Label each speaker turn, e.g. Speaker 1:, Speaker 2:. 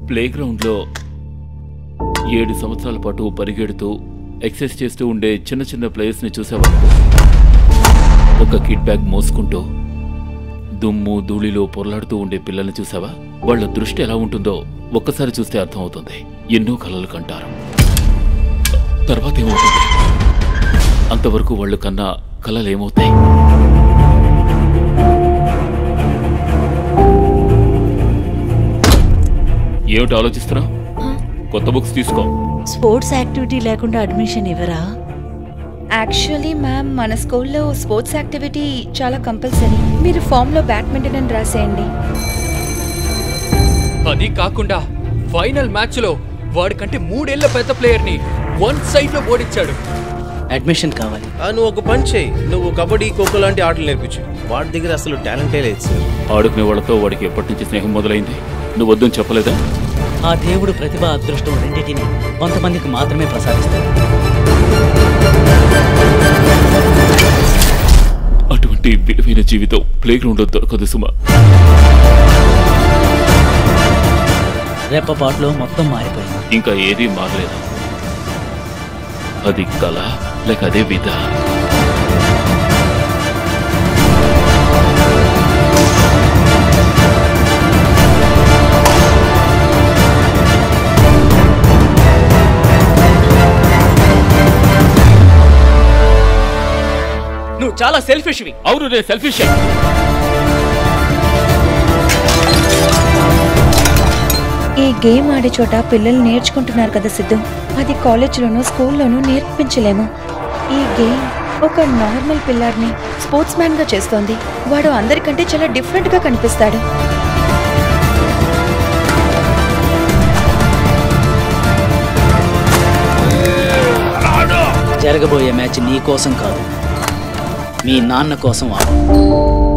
Speaker 1: play గ్రౌండ్లో ఏడు సంవత్సరాల పాటు పరిగెడుతూ ఎక్సర్సైజ్ చేస్తూ ఉండే చిన్న చిన్న ప్లేయర్స్ని చూసావా ఒక కిడ్ బ్యాగ్ మోసుకుంటూ దుమ్ము ధూళిలో పొరలాడుతూ ఉండే పిల్లల్ని చూసావా వాళ్ళ దృష్టి ఎలా ఉంటుందో ఒక్కసారి చూస్తే అర్థమవుతుంది ఎన్నో కలలు కంటారు తర్వాత ఏమవుతుంది అంతవరకు వాళ్ళు కన్నా కలలు ఏమవుతాయి ఏమిటి ఆలోచిస్తున్నావు కొత్త బుక్స్ తీసుకో
Speaker 2: స్పోర్ట్స్ యాక్టివిటీ లేకుండా అడ్మిషన్ ఇవ్వరా
Speaker 3: యాక్చువల్లీ మ్యామ్ మన స్కూల్లో స్పోర్ట్స్ యాక్టివిటీ చాలా కంపల్సరీ మీరు ఫామ్లో బ్యాడ్మింటన్ అని రాసేయండి
Speaker 4: అది కాకుండా ఫైనల్ మ్యాచ్లో వాడికంటే మూడేళ్ల పెద్ద ప్లేయర్ని వన్ సైడ్ లో ఓడించాడు
Speaker 5: అడ్మిషన్ కావాలి
Speaker 6: ఆ, నువ్వు ఒక పని చేయి నువ్వు కబడ్డీ ఖోఖో లాంటి ఆటలు నేర్పించు వాడి దగ్గర అసలు టాలెంటే లేదు సార్
Speaker 1: ఆడుకునే వాళ్ళతో వాడికి ఎప్పటి నుంచి స్నేహం మొదలైంది నువ్వు వద్దని చెప్పలేదా
Speaker 5: ఆ దేవుడు ప్రతిభ అదృష్టం రెండింటిని కొంతమందికి మాత్రమే ప్రసాదిస్తాడు
Speaker 1: అటువంటి విలువైన జీవితం ప్లే గ్రౌండ్లో దొరకదు సుమా
Speaker 5: రెప్పపాటులో మొత్తం మారిపోయింది
Speaker 1: ఇంకా ఏదీ మారలేదు అది కళ లేక అదే విధ
Speaker 4: నువ్వు చాలా సెల్ఫిష్వి
Speaker 1: అవును నేను సెల్ఫిష్
Speaker 3: ఈ గేమ్ ఆడే చోట పిల్లలు నేర్చుకుంటున్నారు కదా సిద్ధు అది కాలేజీలోనూ స్కూల్లోనూ నేర్పించలేము ఈ గేమ్ ఒక నార్మల్ పిల్లాడిని స్పోర్ట్స్ మ్యాన్ గా చేస్తోంది వాడు అందరికంటే చాలా డిఫరెంట్ గా కనిపిస్తాడు
Speaker 5: జరగబోయే మ్యాచ్ నీ కోసం కాదు మీ నాన్న కోసం ఆడు